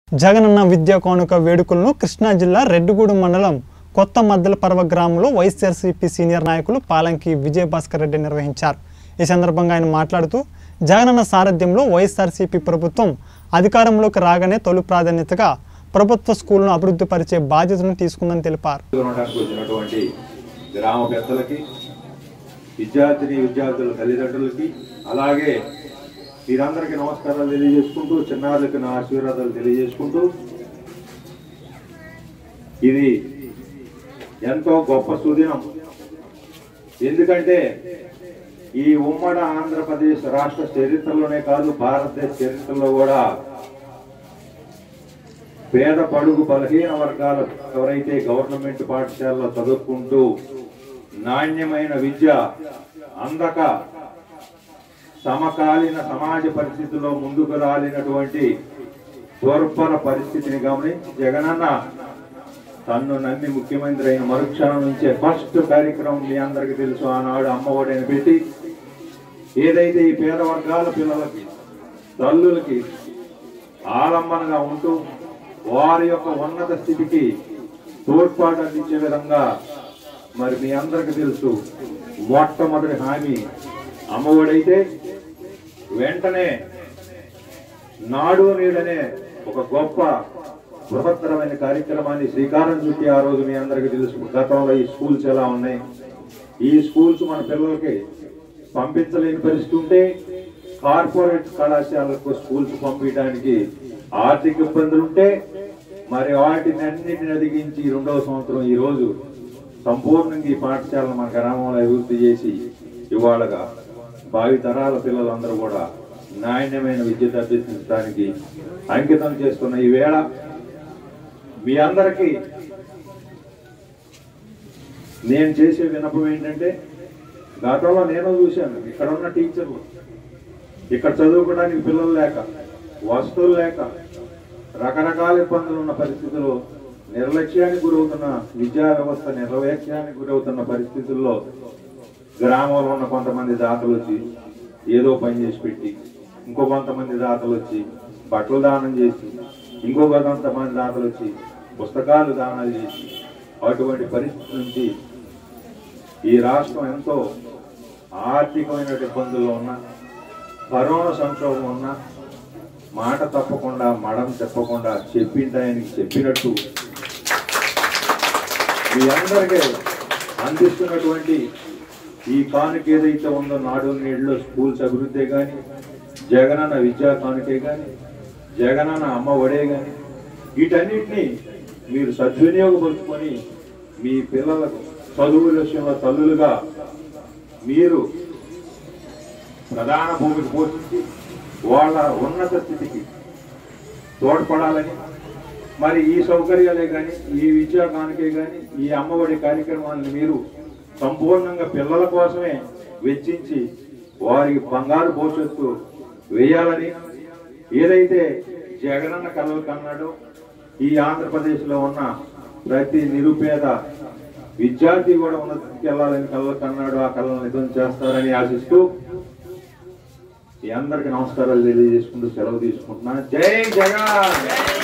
జగనన్న విద్యా కానుక వేడుకలను కృష్ణా జిల్లా రెడ్డిగూడెం మండలం కొత్త మద్దల పర్వ గ్రామంలో వైఎస్ఆర్సీపీ సీనియర్ నాయకులు పాలంకి విజయభాస్కర్ రెడ్డి నిర్వహించారు ఈ సందర్భంగా ఆయన మాట్లాడుతూ జగనన్న సారథ్యంలో వైఎస్ఆర్సీపీ ప్రభుత్వం అధికారంలోకి రాగానే తొలి ప్రాధాన్యతగా ప్రభుత్వ స్కూళ్లను అభివృద్ధి పరిచే బాధ్యతను తీసుకుందని తెలిపారు ఉండడానికి వచ్చినటువంటి గ్రామ పెద్దలకి విద్యార్థిని విద్యార్థుల తల్లిదండ్రులకి అలాగే వీరందరికీ నమస్కారాలు తెలియజేసుకుంటూ చిన్నారులకి నా ఆశీర్వాదాలు తెలియజేసుకుంటూ ఇది ఎంతో గొప్ప సుదినం ఎందుకంటే ఈ ఉమ్మడి ఆంధ్రప్రదేశ్ రాష్ట్ర చరిత్రలోనే కాదు భారతదేశ చరిత్రలో కూడా పేద పడుగు బలహీన వర్గాల ఎవరైతే గవర్నమెంట్ పాఠశాలలో చదువుకుంటూ నాణ్యమైన విద్య అందక సమకాలీన సమాజ పరిస్థితుల్లో ముందుకు రాలినటువంటి దుర్భర పరిస్థితిని గమనించి జగనన్న తన్ను నమ్మి ముఖ్యమంత్రి అయిన మరుక్షణం నుంచే ఫస్ట్ కార్యక్రమం మీ అందరికీ తెలుసు ఆనాడు అమ్మఒడిని పెట్టి ఏదైతే ఈ పేద వర్గాల పిల్లలకి తల్లులకి ఆలంబనగా ఉంటూ వారి యొక్క ఉన్నత స్థితికి తోడ్పాటు అందించే విధంగా మరి మీ అందరికి తెలుసు మొట్టమొదటి హామీ అమ్మఒడైతే వెంటనే నాడు నేడనే ఒక గొప్ప బృహత్తరమైన కార్యక్రమాన్ని శ్రీకారం చుట్టి ఆ రోజు మీ అందరికీ తెలుసు గతంలో ఈ స్కూల్స్ ఎలా ఉన్నాయి ఈ స్కూల్స్ మన పిల్లలకి పంపించలేని పరిస్థితి ఉంటే కార్పొరేట్ కళాశాలకు స్కూల్స్ పంపించడానికి ఆర్థిక ఇబ్బందులు ఉంటే మరి వాటిని అన్నిటిని అధిగించి ఈ రెండవ సంవత్సరం ఈ రోజు సంపూర్ణంగా ఈ పాఠశాలను మన గ్రామంలో అభివృద్ధి చేసి ఇవాళగా భావి తరాల పిల్లలందరూ కూడా నాణ్యమైన విద్య అభ్యసించడానికి అంకితం చేస్తున్న ఈ వేళ మీ అందరికీ నేను చేసే వినపం ఏంటంటే గతంలో నేను చూశాను ఇక్కడ ఉన్న టీచర్లు ఇక్కడ చదువుకోవడానికి పిల్లలు లేక వస్తువులు లేక రకరకాల ఇబ్బందులు ఉన్న పరిస్థితుల్లో నిర్లక్ష్యానికి గురవుతున్న విద్యా వ్యవస్థ నిర్లక్ష్యానికి గురవుతున్న పరిస్థితుల్లో గ్రామంలో ఉన్న కొంతమంది దాతలు వచ్చి ఏదో పని చేసి పెట్టి ఇంకో కొంతమంది దాతలు వచ్చి బట్టలు దానం చేసి ఇంకో కొంతమంది దాతలు వచ్చి పుస్తకాలు దానాలు చేసి అటువంటి పరిస్థితి నుంచి ఈ రాష్ట్రం ఎంతో ఆర్థికమైన ఇబ్బందుల్లో ఉన్న కరోనా సంక్షోభం ఉన్న మాట తప్పకుండా మడం చెప్పకుండా చెప్పింది ఆయనకి చెప్పినట్టు మీ అందరికీ అందిస్తున్నటువంటి ఈ కానుక ఏదైతే ఉందో నాడు నేడులో స్కూల్స్ అభివృద్ధి కానీ జగనన్న విద్యా కానుకే కానీ జగనన్న అమ్మ ఒడే కానీ వీటన్నిటిని మీరు సద్వినియోగపరుచుకొని మీ పిల్లలకు చదువు విషయంలో తల్లులుగా మీరు ప్రధాన భూమికి పోషించి వాళ్ళ ఉన్నత స్థితికి తోడ్పడాలని మరి ఈ సౌకర్యాలే కానీ ఈ విద్యా కానుకే కానీ ఈ అమ్మఒడి కార్యక్రమాలను మీరు సంపూర్ణంగా పిల్లల కోసమే వెచ్చించి వారికి బంగారు భవిష్యత్తు వేయాలని ఏదైతే జగనన్న కలలు కన్నాడో ఈ ఆంధ్రప్రదేశ్లో ఉన్న ప్రతి నిరుపేద విద్యార్థి కూడా ఉన్నతికి వెళ్ళాలని కలలు కన్నాడు ఆ కళను నిజం చేస్తారని ఆశిస్తూ మీ అందరికి నమస్కారాలు తెలియజేసుకుంటూ సెలవు తీసుకుంటున్నా జై జగన్